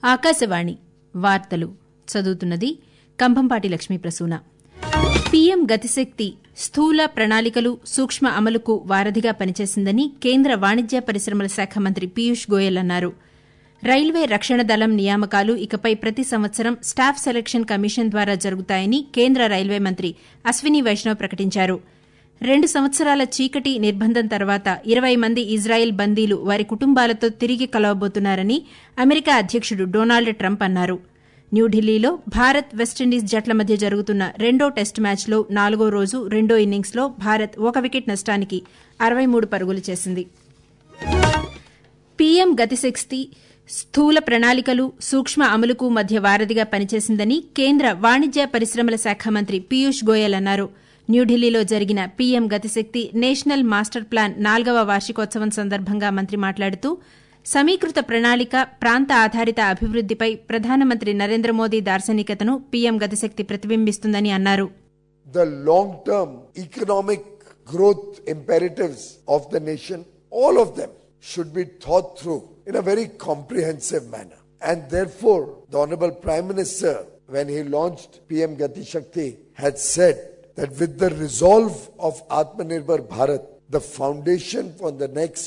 ఆకాశవాణి వార్తలు చదువుతున్నది కంభంపాటి లక్ష్మీ ప్రసూన పీఎం గతిశక్తి స్థూల ప్రణాళికలు సూక్ష్మ అమలుకు వారధిగా పనిచేసిందని కేంద్ర వాణిజ్య పరిశ్రమల శాఖ మంత్రి పీయూష్ గోయల్ అన్నారు రైల్వే రక్షణ దళం నియామకాలు ఇకపై ప్రతి సంవత్సరం స్టాఫ్ సెలక్షన్ కమిషన్ ద్వారా జరుగుతాయని కేంద్ర రైల్వే మంత్రి అశ్విని వైష్ణవ్ ప్రకటించారు రెండు సంవత్సరాల చీకటి నిర్బంధం తర్వాత ఇరవై మంది ఇజ్రాయెల్ బందీలు వారి కుటుంబాలతో తిరిగి కలవబోతున్నారని అమెరికా అధ్యకుడు డొనాల్డ్ ట్రంప్ అన్నారు న్యూఢిల్లీలో భారత్ వెస్టిండీస్ జట్ల మధ్య జరుగుతున్న రెండో టెస్టు మ్యాచ్లో నాలుగో రోజు రెండో ఇన్నింగ్స్లో భారత్ ఒక వికెట్ నష్టానికి అరవై మూడు పరుగులు చేసింది పీఎం గతిశక్తి స్థూల ప్రణాళికలు సూక్ష్మ అమలుకు మధ్య వారధిగా పనిచేసిందని కేంద్ర వాణిజ్య పరిశ్రమల శాఖ మంత్రి పీయూష్ గోయల్ అన్నారు న్యూఢిల్లీలో జరిగిన PM Gatishakti national master plan నాల్గవ వార్షికోత్సవం సందర్భంగా మంత్రి మాట్లాడుతూ సమీకృత ప్రణాళిక ప్రాంత ఆధారిత అభివృద్దిపై ప్రధానమంత్రి నరేంద్ర మోదీ దార్శనికతను పీఎం గతిశక్తి ప్రతిబింబిస్తుందని అన్నారు the long term economic growth imperatives of the nation, all of them should be thought through in a very comprehensive manner. And therefore, the Honorable Prime Minister, when he launched PM Gati Shakti, had said that with the resolve of Atmanirbhar Bharat, the foundation for the next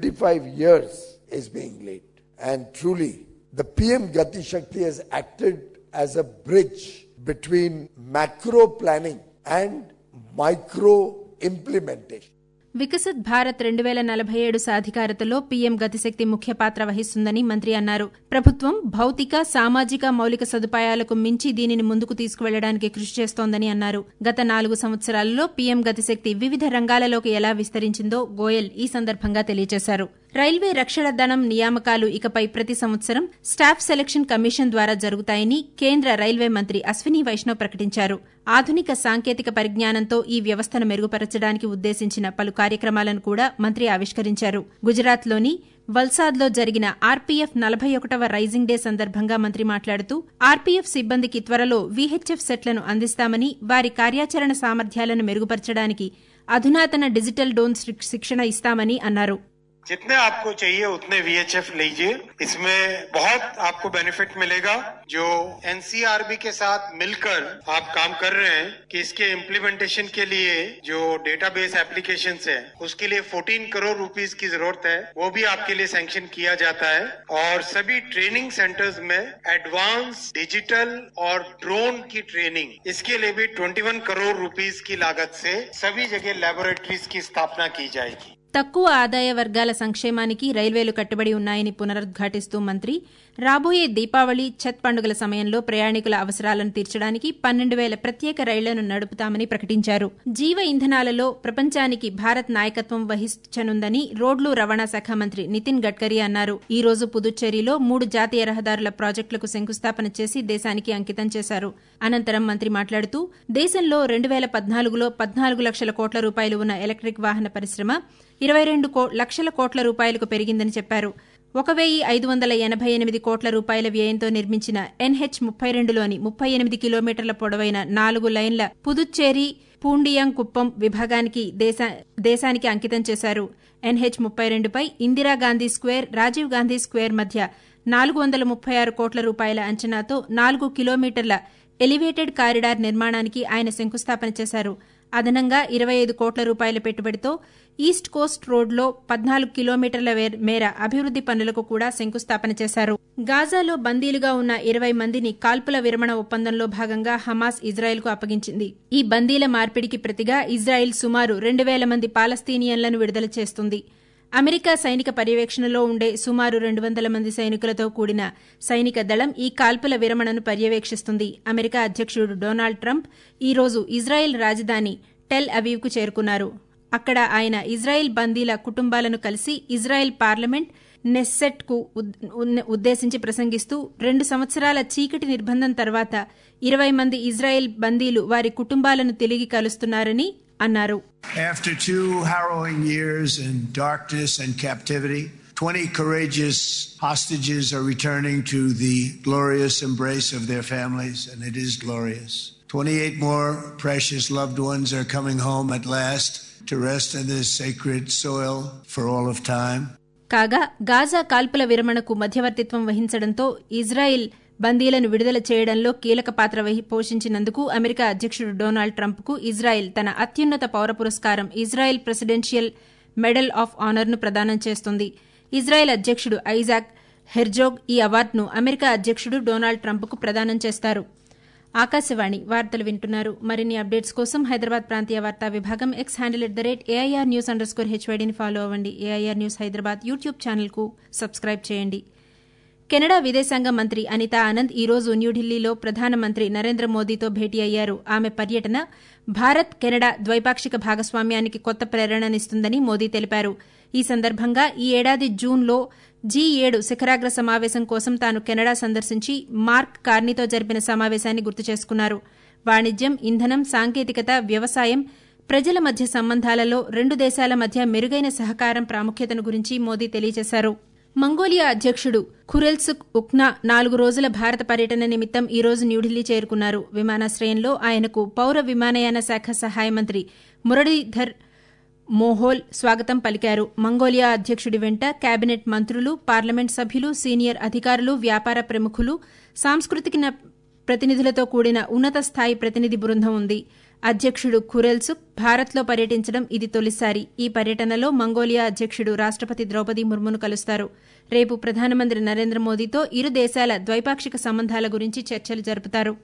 25 years is being laid. And truly, the PM Gati Shakti has acted as a bridge between macro planning and micro implementation. Viksit Bharat రెండు వేల నలభై ఏడు సాధికారతలో PM గతిశక్తి ముఖ్య పాత్ర వహిస్తుందని మంత్రి అన్నారు ప్రభుత్వం భౌతిక సామాజిక మౌలిక సదుపాయాలకు మించి దీనిని ముందుకు తీసుకువెళ్లడానికి కృషి చేస్తోందని అన్నారు గత నాలుగు సంవత్సరాలలో పీఎం గతిశక్తి వివిధ రంగాలలోకి ఎలా విస్తరించిందో గోయల్ ఈ సందర్భంగా తెలియజేశారు రైల్వే రక్షణ దళం నియామకాలు ఇకపై ప్రతి సంవత్సరం స్టాఫ్ సెలక్షన్ కమిషన్ ద్వారా జరుగుతాయని కేంద్ర రైల్వే మంత్రి అశ్విని వైష్ణవ్ ప్రకటించారు ఆధునిక సాంకేతిక పరిజ్ఞానంతో ఈ వ్యవస్థను మెరుగుపరచడానికి ఉద్దేశించిన పలు కార్యక్రమాలను కూడా మంత్రి ఆవిష్కరించారు గుజరాత్లోని వల్సాద్లో జరిగిన ఆర్పీఎఫ్ నలభై ఒకటవ రైజింగ్ డే సందర్భంగా మంత్రి మాట్లాడుతూ ఆర్పీఎఫ్ సిబ్బందికి త్వరలో వీహెచ్ఎఫ్ సెట్లను అందిస్తామని వారి కార్యాచరణ సామర్థ్యాలను మెరుగుపరచడానికి అధునాతన డిజిటల్ డోన్ శిక్షణ ఇస్తామని అన్నారు जितने आपको चाहिए उतने वीएचएफ लीजिए इसमें बहुत आपको बेनिफिट मिलेगा जो एनसीआरबी के साथ मिलकर आप काम कर रहे हैं कि इसके इम्प्लीमेंटेशन के लिए जो डेटाबेस एप्लीकेशन है उसके लिए 14 करोड़ रुपीस की जरूरत है वो भी आपके लिए सैंक्शन किया जाता है और सभी ट्रेनिंग सेंटर्स में एडवांस डिजिटल और ड्रोन की ट्रेनिंग इसके लिए भी 21 करोड़ रुपीस की लागत से सभी जगह लेबोरेटरीज की स्थापना की जाएगी తక్కువ ఆదాయ వర్గాల సంక్షేమానికి రైల్వేలు కట్టుబడి ఉన్నాయని పునరుద్ఘాటిస్తూ మంత్రి రాబోయే దీపావళి ఛత్ పండుగల సమయంలో ప్రయాణికుల అవసరాలను తీర్చడానికి పన్నెండు వేల ప్రత్యేక రైళ్లను నడుపుతామని ప్రకటించారు జీవ ఇంధనాలలో ప్రపంచానికి భారత్ నాయకత్వం వహించనుందని రోడ్లు రవాణా శాఖ మంత్రి నితిన్ గడ్కరీ అన్నారు ఈ రోజు పుదుచ్చేరిలో మూడు జాతీయ రహదారుల ప్రాజెక్టులకు శంకుస్థాపన చేసి దేశానికి అంకితం చేశారు అనంతరం మంత్రి మాట్లాడుతూ దేశంలో రెండు వేల పద్నాలుగులో పద్నాలుగు లక్షల కోట్ల రూపాయలు ఉన్న ఎలక్ట్రిక్ వాహన పరిశ్రమ ఇరవై రెండు లక్షల కోట్ల రూపాయలకు పెరిగిందని చెప్పారు ఒక వెయ్యి ఐదు వందల ఎనభై ఎనిమిది కోట్ల రూపాయల వ్యయంతో నిర్మించిన ఎన్హెచ్ ముప్పై రెండులోని ముప్పై ఎనిమిది కిలోమీటర్ల పొడవైన నాలుగు లైన్ల పుదుచ్చేరి పూండియాంగ్ కుప్పం విభాగానికి దేశానికి అంకితం చేశారు ఎన్హెచ్ ముప్పై రెండుపై ఇందిరాగాంధీ స్క్వేర్ రాజీవ్ గాంధీ స్క్వేర్ మధ్య నాలుగు వందల ముప్పై ఆరు కోట్ల రూపాయల అంచనాతో నాలుగు కిలోమీటర్ల ఎలివేటెడ్ కారిడార్ నిర్మాణానికి ఆయన శంకుస్థాపన చేశారు అదనంగా ఇరవై ఐదు కోట్ల రూపాయల పెట్టుబడితో ఈస్ట్ కోస్ట్ రోడ్లో పద్నాలుగు కిలోమీటర్ల మేర అభివృద్ది పనులకు కూడా శంకుస్థాపన చేశారు గాజాలో బందీలుగా ఉన్న ఇరవై మందిని కాల్పుల విరమణ ఒప్పందంలో భాగంగా హమాస్ ఇజ్రాయెల్కు అప్పగించింది ఈ బందీల మార్పిడికి ప్రతిగా ఇజ్రాయెల్ సుమారు రెండు వేల మంది పాలస్తీనియన్లను విడుదల చేస్తుంది అమెరికా సైనిక పర్యవేక్షణలో ఉండే సుమారు రెండు వందల మంది సైనికులతో కూడిన సైనిక దళం ఈ కాల్పుల విరమణను పర్యవేక్షిస్తుంది అమెరికా అధ్యకుడు డొనాల్డ్ ట్రంప్ ఈ రోజు ఇజ్రాయెల్ రాజధాని టెల్ అవీవ్కు చేరుకున్నారు అక్కడ ఆయన ఇజ్రాయెల్ బందీల కుటుంబాలను కలిసి ఇజ్రాయెల్ పార్లమెంట్ నెస్సెట్ కు ఉద్దేశించి ప్రసంగిస్తూ రెండు సంవత్సరాల చీకటి నిర్బంధం తర్వాత ఇరవై మంది ఇజ్రాయెల్ బందీలు వారి కుటుంబాలను తిరిగి కలుస్తున్నారని అన్నారు After two harrowing years in darkness and captivity, 20 courageous hostages are returning to the glorious embrace of their families, and it is glorious. 28 more precious loved ones are coming home at last to rest in this sacred soil for all of time. కాగా Gaza కాల్పుల విరమణకు మధ్యవర్తిత్వం వహించడంతో Israel బందీలను విడుదల చేయడంలో కీలక పాత్ర పోషించినందుకు America అధ్యకుడు డొనాల్డ్ ట్రంప్కు ఇజ్రాయిల్ తన అత్యున్నత పౌర పురస్కారం ఇజ్రాయిల్ ప్రెసిడెన్షియల్ మెడల్ ఆఫ్ ఆనర్ను ప్రదానం చేస్తుంది ఇజ్రాయెల్ అధ్యకుడు ఐజాక్ హెర్జోగ్ ఈ అవార్డును అమెరికా అధ్యకుడు డొనాల్డ్ ట్రంప్కు ప్రదానం చేస్తారు ఆకాశవాణి వార్తలు వింటున్నారు మరిన్ని అప్డేట్స్ కోసం హైదరాబాద్ ప్రాంతీయ వార్తా విభాగం X handle at the rate AIR news underscore హెచ్వైడీని ఫాలో అవ్వండి ఏఐఆర్ న్యూస్ హైదరాబాద్ యూట్యూబ్ ఛానల్కు సబ్స్క్రైబ్ చేయండి కెనడా విదేశాంగ మంత్రి అనితా ఆనంద్ ఈ రోజు న్యూఢిల్లీలో ప్రధానమంత్రి నరేంద్ర మోదీతో భేటీ అయ్యారు ఆమె పర్యటన భారత్ కెనడా ద్వైపాక్షిక భాగస్వామ్యానికి కొత్త ప్రేరణనిస్తుందని మోదీ తెలిపారు ఈ సందర్భంగా ఈ ఏడాది జూన్లో జీ ఏడు శిఖరాగ్ర సమావేశం కోసం తాను కెనడా సందర్శించి మార్క్ కార్నీతో జరిపిన సమావేశాన్ని గుర్తు చేసుకున్నారు వాణిజ్యం ఇంధనం సాంకేతికత వ్యవసాయం ప్రజల మధ్య సంబంధాలలో రెండు దేశాల మధ్య మెరుగైన సహకారం ప్రాముఖ్యతను గురించి మోదీ తెలియజేశారు మంగోలియా అధ్యకుడు ఖురెల్సుక్ ఉక్నా నాలుగు రోజుల భారత పర్యటన నిమిత్తం ఈ రోజు న్యూఢిల్లీ చేరుకున్నారు విమానాశ్రయంలో ఆయనకు పౌర విమానయాన శాఖ సహాయ మంత్రి మురళీధర్ మోహోల్ స్వాగతం పలికారు మంగోలియా అధ్యకుడి వెంట కేబినెట్ మంత్రులు పార్లమెంట్ సభ్యులు సీనియర్ అధికారులు వ్యాపార ప్రముఖులు సాంస్కృతిక ప్రతినిధులతో కూడిన ఉన్నత స్థాయి ప్రతినిధి బృందం ఉంది అధ్యకుడు ఖురెల్సుక్ భారత్లో పర్యటించడం ఇది తొలిసారి ఈ పర్యటనలో మంగోలియా అధ్యకుడు రాష్టపతి ద్రౌపది ముర్మును కలుస్తారు రేపు ప్రధానమంత్రి నరేంద్ర మోదీతో ఇరు దేశాల ద్వైపాక్షిక సంబంధాల గురించి చర్చలు జరుపుతారు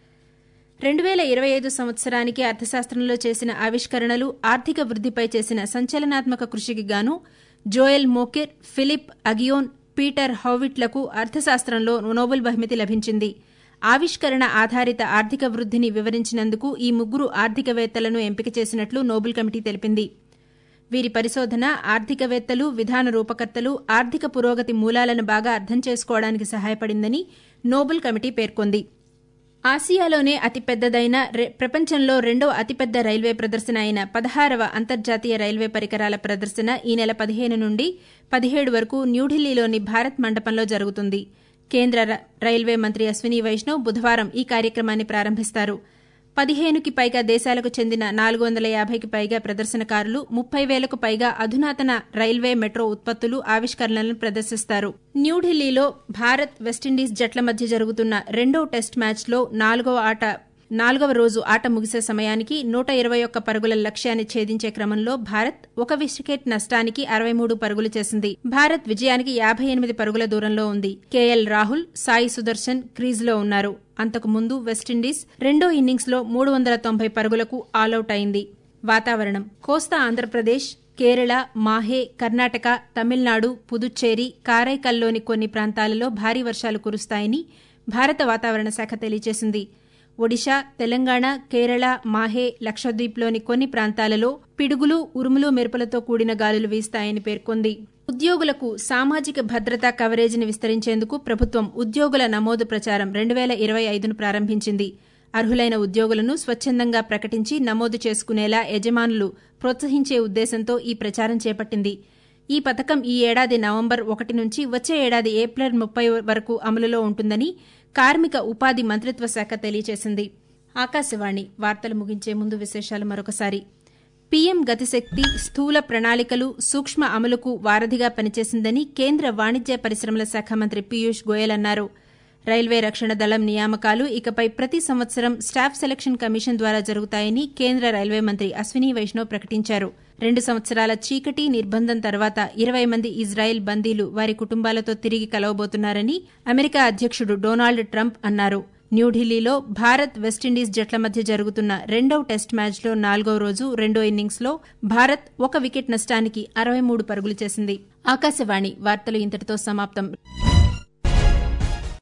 రెండు వేల ఇరవై ఐదు సంవత్సరానికి అర్థశాస్త్రంలో చేసిన ఆవిష్కరణలు ఆర్థిక వృద్దిపై చేసిన సంచలనాత్మక కృషికి గాను Joel Mokyr Philippe Aghion Peter హౌవిట్లకు అర్థశాస్త్రంలో నోబెల్ బహుమతి లభించింది ఆవిష్కరణ ఆధారిత ఆర్థిక వృద్దిని వివరించినందుకు ఈ ముగ్గురు ఆర్థికవేత్తలను ఎంపిక చేసినట్లు నోబెల్ కమిటీ తెలిపింది వీరి పరిశోధన ఆర్థికవేత్తలు విధాన రూపకర్తలు ఆర్థిక పురోగతి మూలాలను బాగా అర్థం చేసుకోవడానికి సహాయపడిందని నోబెల్ కమిటీ పేర్కొంది ఆసియాలోనే అతిపెద్దదైన ప్రపంచంలో రెండో అతిపెద్ద రైల్వే ప్రదర్శన అయిన పదహారవ అంతర్జాతీయ రైల్వే పరికరాల ప్రదర్శన ఈ నెల పదిహేను నుండి పదిహేడు వరకు న్యూఢిల్లీలోని భారత్ మండపంలో జరుగుతుంది కేంద్ర రైల్వే మంత్రి అశ్విని వైష్ణవ్ బుధవారం ఈ కార్యక్రమాన్ని ప్రారంభిస్తారు పదిహేనుకి పైగా దేశాలకు చెందిన నాలుగు వందల యాభైకి పైగా ప్రదర్శనకారులు ముప్పై వేలకు పైగా అధునాతన రైల్వే మెట్రో ఉత్పత్తులు ఆవిష్కరణలను ప్రదర్శిస్తారు న్యూఢిల్లీలో భారత్ వెస్టిండీస్ జట్ల మధ్య జరుగుతున్న రెండో టెస్ట్ మ్యాచ్లో నాలుగవ ఆట నాలుగవ రోజు ఆట ముగిసే సమయానికి నూట ఇరవై ఒక్క పరుగుల లక్ష్యాన్ని ఛేదించే క్రమంలో భారత్ ఒక వికెట్ నష్టానికి అరవై మూడు పరుగులు చేసింది భారత్ విజయానికి యాభై ఎనిమిది పరుగుల దూరంలో ఉంది కేఎల్ రాహుల్ సాయి సుదర్శన్ క్రీజ్లో ఉన్నారు అంతకు ముందు వెస్టిండీస్ రెండో ఇన్నింగ్స్లో మూడు వందల తొంభై పరుగులకు ఆలౌట్ అయింది వాతావరణం కోస్తా ఆంధ్రప్రదేశ్ కేరళ మాహే కర్ణాటక తమిళనాడు పుదుచ్చేరి కారైకల్లోని కొన్ని ప్రాంతాలలో భారీ వర్షాలు కురుస్తాయని భారత వాతావరణ శాఖ తెలియజేసింది ఒడిశా తెలంగాణ కేరళ మాహే లక్షద్వీప్లోని కొన్ని ప్రాంతాలలో పిడుగులు ఉరుములు మెరుపులతో కూడిన గాలులు వీస్తాయని పేర్కొంది ఉద్యోగులకు సామాజిక భద్రతా కవరేజీని విస్తరించేందుకు ప్రభుత్వం ఉద్యోగుల నమోదు ప్రచారం రెండు వేల ఇరవై ఐదును ప్రారంభించింది అర్హులైన ఉద్యోగులను స్వచ్ఛందంగా ప్రకటించి నమోదు చేసుకునేలా యజమానులు ప్రోత్సహించే ఉద్దేశంతో ఈ ప్రచారం చేపట్టింది ఈ పథకం ఈ ఏడాది నవంబర్ ఒకటి నుంచి వచ్చే ఏడాది ఏప్రిల్ ముప్పై వరకు అమలులో ఉంటుందని కార్మిక ఉపాధి మంత్రిత్వ శాఖ తెలియజేసింది ఆకాశవాణి వార్తలు ముగించే ముందు విశేషాలు మరొకసారి పీఎం గతిశక్తి స్థూల ప్రణాళికలు సూక్ష్మ అమలుకు వారధిగా పనిచేసిందని కేంద్ర వాణిజ్య పరిశ్రమల శాఖ మంత్రి పీయూష్ గోయల్ అన్నారు రైల్వే రక్షణ దళం నియామకాలు ఇకపై ప్రతి సంవత్సరం స్టాఫ్ సెలక్షన్ కమిషన్ ద్వారా జరుగుతాయని కేంద్ర రైల్వే మంత్రి అశ్విని వైష్ణవ్ ప్రకటించారు రెండు సంవత్సరాల చీకటి నిర్బంధం తర్వాత ఇరవై మంది ఇజ్రాయెల్ బందీలు వారి కుటుంబాలతో తిరిగి కలవబోతున్నారని అమెరికా అధ్యకుడు డొనాల్డ్ ట్రంప్ అన్నారు న్యూఢిల్లీలో భారత్ వెస్టిండీస్ జట్ల మధ్య జరుగుతున్న రెండవ టెస్ట్ మ్యాచ్లో నాలుగవ రోజు రెండో ఇన్నింగ్స్లో భారత్ ఒక వికెట్ నష్టానికి అరవై మూడు పరుగులు చేసింది ఆకాశవాణి వార్తలు ఇంతటితో సమాప్తం